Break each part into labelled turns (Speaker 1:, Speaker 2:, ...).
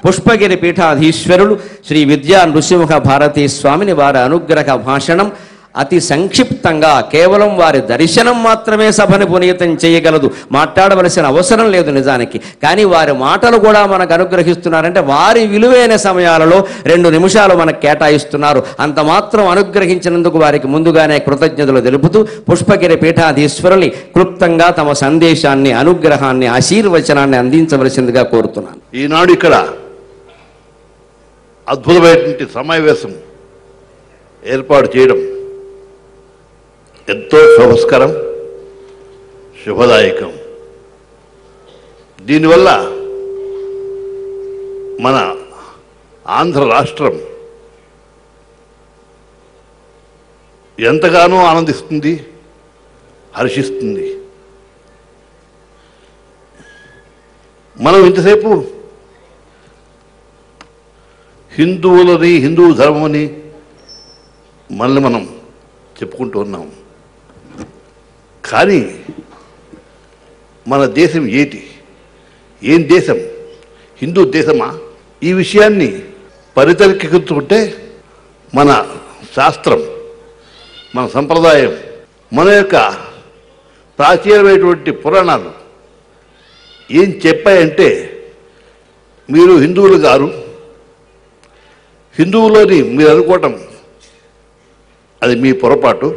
Speaker 1: పుష్పగిరి పీఠాధీశ్వరులు శ్రీ విద్యా నృసింహ భారతీ స్వామిని వారి అనుగ్రహ భాషణం అతి సంక్షిప్తంగా కేవలం వారి దర్శనం మాత్రమే సభని పునీతం చేయగలదు మాట్లాడవలసిన అవసరం లేదు నిజానికి కానీ వారి మాటలు కూడా మనకు అనుగ్రహిస్తున్నారంటే వారి విలువైన సమయాలలో రెండు నిమిషాలు మనకు కేటాయిస్తున్నారు అంత మాత్రం అనుగ్రహించినందుకు వారికి ముందుగానే కృతజ్ఞతలు తెలుపుతూ పుష్పగిరి పీఠాధీశ్వరుని క్లుప్తంగా తమ సందేశాన్ని అనుగ్రహాన్ని ఆశీర్వచనాన్ని అందించవలసిందిగా కోరుతున్నాను
Speaker 2: ఈనాడు ఇక్కడ అద్భుతమైనటువంటి సమావేశం ఏర్పాటు చేయడం ఎంతో శుభస్కరం శుభదాయకం దీనివల్ల మన ఆంధ్ర రాష్ట్రం ఎంతగానో ఆనందిస్తుంది హర్షిస్తుంది మనం ఇంతసేపు హిందువులని హిందూ ధర్మమని మనల్ని మనం చెప్పుకుంటూ ఉన్నాం కానీ మన దేశం ఏటి ఏం దేశం హిందూ దేశమా ఈ విషయాన్ని పరితర్కించుకుంటే మన శాస్త్రం మన సంప్రదాయం మన యొక్క ప్రాచీనమైనటువంటి పురాణాలు ఏం చెప్పాయంటే మీరు హిందువులు గారు హిందువులని మీరు అనుకోవటం అది మీ పొరపాటు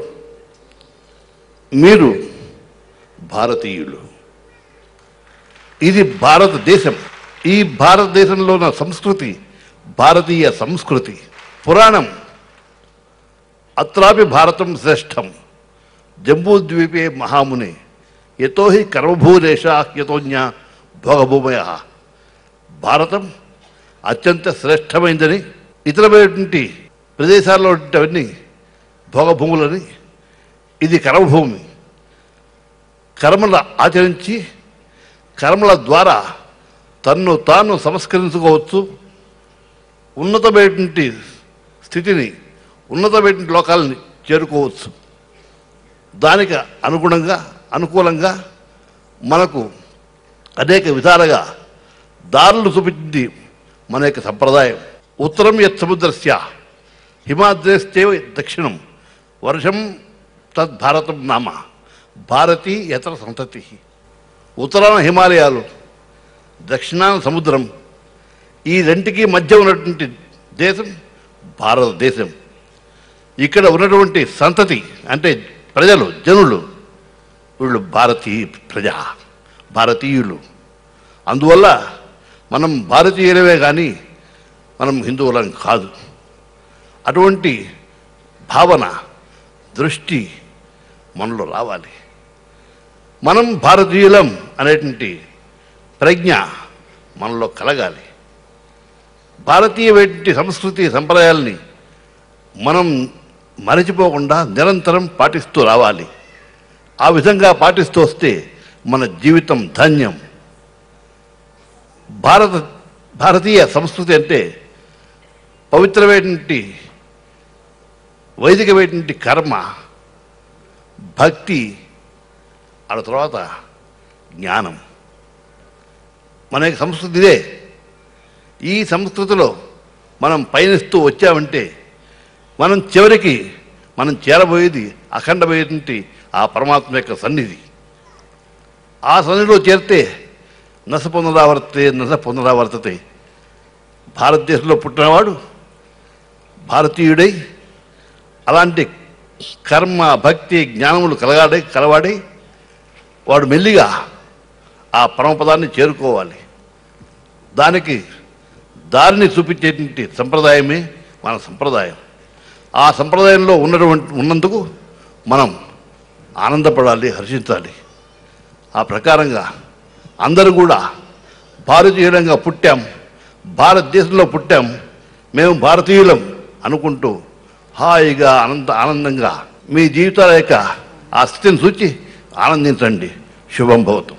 Speaker 2: మీరు భారతీయులు ఇది భారతదేశం ఈ భారతదేశంలో ఉన్న సంస్కృతి భారతీయ సంస్కృతి పురాణం అత్రాపి భారతం శ్రేష్టం జంబూద్వీపే మహాముని యతో హి కర్మభూదేశ యతోజ్ఞ భోగభూమయ భారతం అత్యంత శ్రేష్టమైందని ఇతరమైనటువంటి ప్రదేశాల్లో ఉన్నవన్నీ భోగభూములని ఇది కర్మభూమి కర్మల ఆచరించి కర్మల ద్వారా తన్ను తాను సంస్కరించుకోవచ్చు ఉన్నతమైనటువంటి స్థితిని ఉన్నతమైనటువంటి లోకాలని చేరుకోవచ్చు దానికి అనుగుణంగా అనుకూలంగా మనకు అనేక విధాలుగా దారులు చూపించింది మన యొక్క సంప్రదాయం ఉత్తరం యత్ సముద్రస్య హిమాద్రేస్తే దక్షిణం వర్షం తద్ భారతం నామ భారతీ యతర సంతతి ఉత్తరాన హిమాలయాలు దక్షిణాన సముద్రం ఈ రెంటికి మధ్య ఉన్నటువంటి దేశం భారతదేశం ఇక్కడ ఉన్నటువంటి సంతతి అంటే ప్రజలు జనులు వీళ్ళు భారతీయ ప్రజ భారతీయులు అందువల్ల మనం భారతీయులమే కానీ మనం హిందువులం కాదు అటువంటి భావన దృష్టి మనలో రావాలి మనం భారతీయులం అనేటువంటి ప్రజ్ఞ మనలో కలగాలి భారతీయమైనటువంటి సంస్కృతి సంప్రదాయాల్ని మనం మరచిపోకుండా నిరంతరం పాటిస్తూ రావాలి ఆ విధంగా పాటిస్తూ వస్తే మన జీవితం ధన్యం భారత భారతీయ సంస్కృతి అంటే పవిత్రమైనటువంటి వైదికమైనటువంటి కర్మ భక్తి ఆ తర్వాత జ్ఞానం మన యొక్క సంస్కృతి ఇదే ఈ సంస్కృతిలో మనం పయనిస్తూ వచ్చామంటే మనం చివరికి మనం చేరబోయేది అఖండమైనటువంటి ఆ పరమాత్మ యొక్క సన్నిధి ఆ సన్నిధిలో చేరితే నస పునరావర్తే నస పునరావర్తతే భారతదేశంలో పుట్టినవాడు భారతీయుడై అలాంటి కర్మ భక్తి జ్ఞానములు కలగాడై కలవాడై వాడు మెల్లిగా ఆ పరమపదాన్ని చేరుకోవాలి దానికి దారిని చూపించేటువంటి సంప్రదాయమే మన సంప్రదాయం ఆ సంప్రదాయంలో ఉన్నటువంటి ఉన్నందుకు మనం ఆనందపడాలి హర్షించాలి ఆ ప్రకారంగా అందరూ కూడా భారతీయులంగా పుట్టాం భారతదేశంలో పుట్టాం మేము భారతీయులం అనుకుంటూ హాయిగా అనంత ఆనందంగా మీ జీవితాల యొక్క ఆ స్థితిని చూచి ఆనందించండి శుభం భవతు